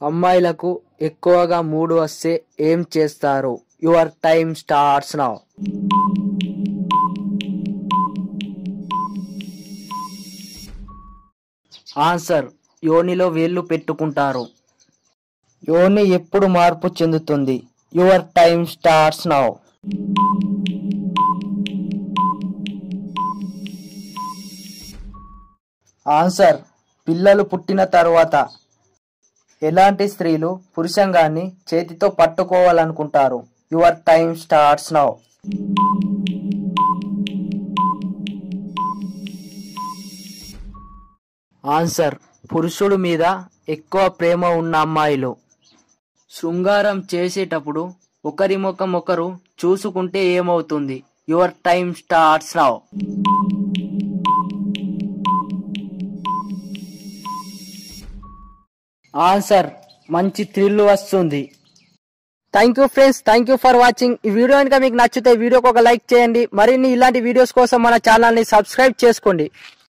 అమ్మాయిలకు ఎక్కువగా మూడు వస్తే ఏం చేస్తారు your time starts now answer యోనిలో వేళ్ళు పెట్టుకుంటారు యోని ఎప్పుడు మార్పు చెందుతుంది your time starts now answer పిల్లలు పుట్టిన తర్వాత ఎలాంటి స్త్రీలు పురుషంగాన్ని చేతితో పట్టుకోవాలనుకుంటారు your time starts now answer పురుషుడు మీద ఎక్కువ ప్రేమ ఉన్న అమ్మాయిలు శృంగారం చేసేటప్పుడు ఒకరి ముఖం ఒకరు చూసుకుంటే ఏమవుతుంది your time starts now answer మంచి థ్రిల్ వస్తుంది thank you friends thank you for watching ఈ వీడియో కనుక మీకు నచ్చితే వీడియోకి ఒక లైక్ చేయండి మరిన్ని ఇలాంటి వీడియోస్ కోసం మన ఛానల్ని సబ్స్క్రైబ్ చేసుకోండి